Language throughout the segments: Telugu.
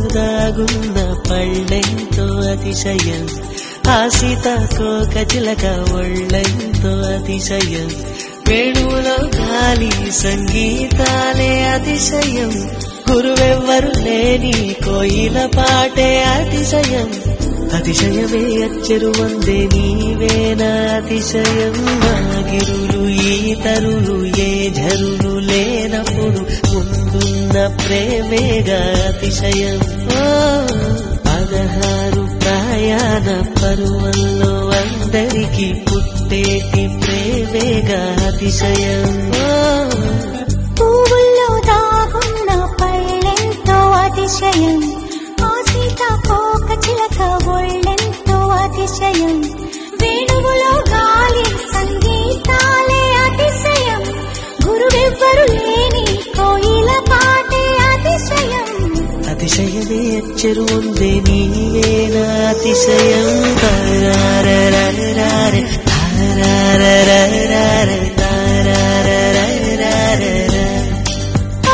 దాగున్న పళ్ళెంతో అతిశయం ఆ సీతాకోక చిలక ఒళ్ళెంతో అతిశయం వేణువులో గాలి సంగీతాలే అతిశయం గురువెవ్వరు లేని కోయిల పాటే అతిశయం అతిశయమే అచ్చరు వందే నీవేనా అతిశయం నాగిరులు ఈతరులు ఏ ఝరులు లేనప్పుడు ముందున్న ప్రేమేగా అతిశయం ఓ పదహారు ప్రయాణ పరువల్లో అందరికీ పుట్టేటి ప్రేమేగా అతిశయం ఓ పువ్వుల్లో దాగున్న పళ్ళెంతో అతిశయం ఆ సీతాకోక చిలక ఒళ్ళెంతో అతిశయం వేణువులో గాలి సంగీతాలే అతిశయం గురువెవ్వరు లేని కోయిల పాటే అతిశయం అతిశయమే అచ్చరు ఉందే నీవేనా అతిశయం తారారరారరార, తారారరారరార, తారారరారరార, ఆ,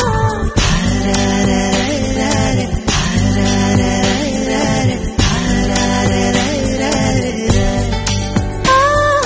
తారారరారరార, తారారరారరార, తారారరారరార. ఆ.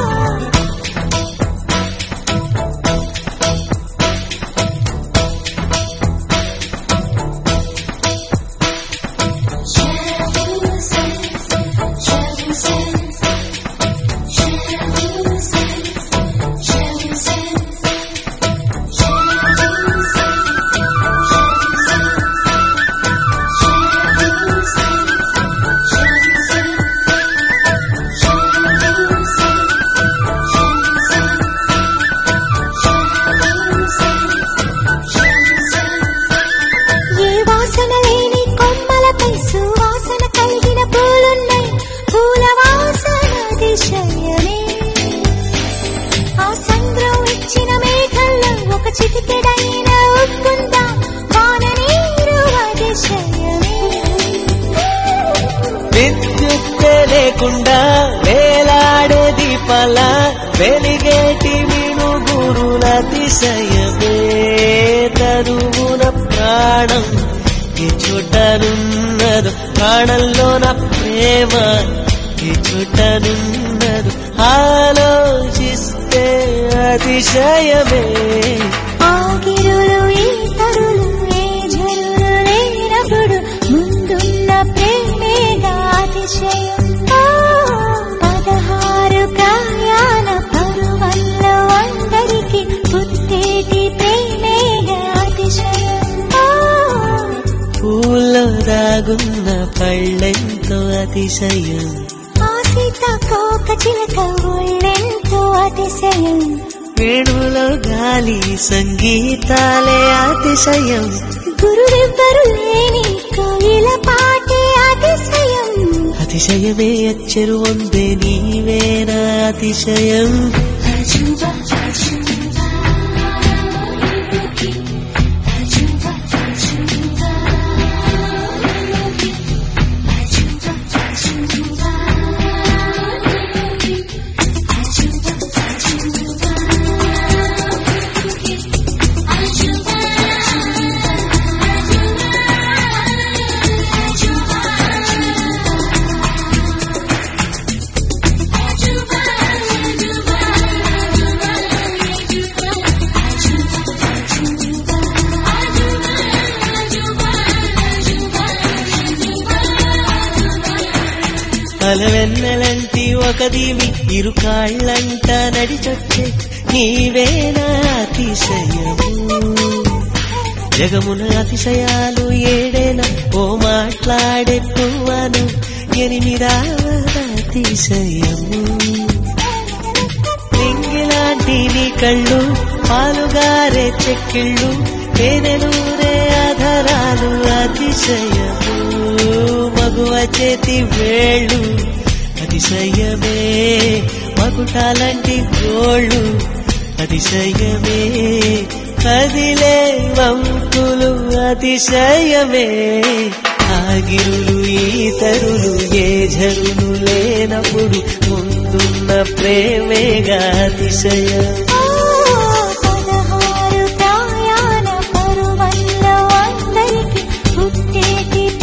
ఏ వాసన లేని కొమ్మలపై సువాసన కలిగిన పూలున్నాయి పూల వాసన అతిశయమే ఆ సంద్రం ఇచ్చిన మేఘంలో ఒక చిటికెడైన ఉప్పుందా వాన నీరు అతిశయమే విద్యుత్తే లేకుండా వేలాడే దీపాల వెలిగేటి మినుగురుల అతిశయమే తరువున ప్రాణం ఈ చుట్టనున్నదు ప్రాణంలోన ప్రేమ ఈ చుట్టనున్నదు ఆలోచిస్తే అతిశయమే ఆగిరులు ఈతరులు ఏ జరులు లేనప్పుడు ముందున్న ప్రేమేగా అతిశయం ఆ, పదహారు ప్రయాణ పరువల్లో అందరికీ పుట్టేటి ప్రేమేగా అతిశయం ఆ, పూల్లో దాగున్న పళ్ళెంతో అతిశయం ఆ సీతాకోక చిలక ఒళ్ళెంతో అతిశయం వేణువులో గాలి సంగీతాలే అతిశయం గురువెవ్వరు లేని కోయిల పాటే అతిశయం అతిశయమే అచ్చరు వందే నీవేనా అతిశయం అజుబా అజుబా అజుబా అజుబా అజుబా అజుబా అజుబా అజుబా అలవెన్నెలంటి ఒక దీవి ఇరు కాళ్ళంట నడిచొచ్చే నీవేనా అతిశయము జగమున అతిశయాలు ఏడేనా ఓ మాట్లాడే పువ్వను ఎనిమిదావద అతిశయము నింగిలాంటి నీ కళ్ళు పాలుగారే చెక్కిళ్ళు తేనెలూరే ఆధారాలు అతిశయము మగువ చేతి వేళ్ళు అతిశయమే మకుటాలంటి గోళ్ళు అతిశయమే కదిలే వంకులు అతిశయమే ఆగిరులు ఈతరులు ఏ జరులు లేనప్పుడు ముందున్న ప్రేమేగా అతిశయం పదహారు ప్రయాణ పరువల్లో అందరికి పుట్టేటి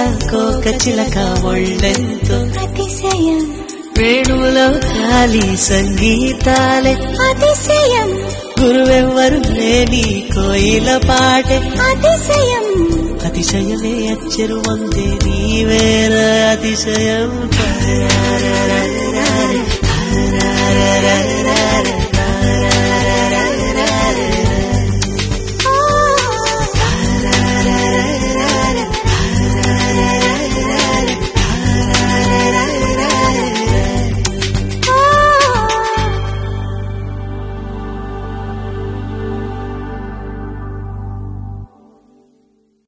కోక చిలక ఒళ్ళెంతో అతిశయం వేణువులో కాలి సంగీతాలే అతిశయం గురువెవ్వరు లేని కోయిల పాటే అతిశయం అతిశయమే అచ్చరు వందే నీవేర అతిశయం